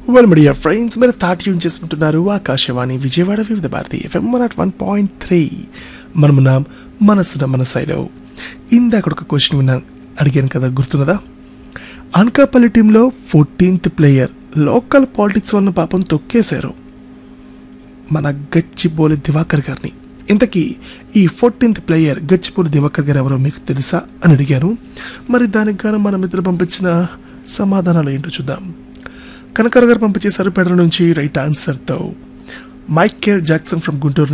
well media friends మీరు థాట్ యూన్ చేసుకుంటున్నారు Akashvani Vijayawada Vividh Bharati FM one at one point three మనమున్నాం మనసున మనసైలో ఇందాక ఒక క్వశ్చన్ విన్నా అడిగాను కదా గుర్తున్నదా అనకాపల్లి టీంలో ఫోర్టీన్త్ ప్లేయర్ లోకల్ పాలిటిక్స్ వల్ల పాపం తొక్కేశారు మన గచ్చిబోలి దివాకర్ గారిని ఇంతకీ ఈ ఫోర్టీన్త్ ప్లేయర్ గచ్చిబోలి దివాకర్ గారు ఎవరో మీకు తెలుసా అని అడిగాను మరి దానికి గాను మన మిత్రులు పంపించిన సమాధానాలు ఏంటో చూద్దాం కనకర్ గారు పంపించేశారు పెడల నుంచి రైట్ ఆన్సర్తో మైకేల్ జాక్సన్ ఫ్రమ్ గుంటూరు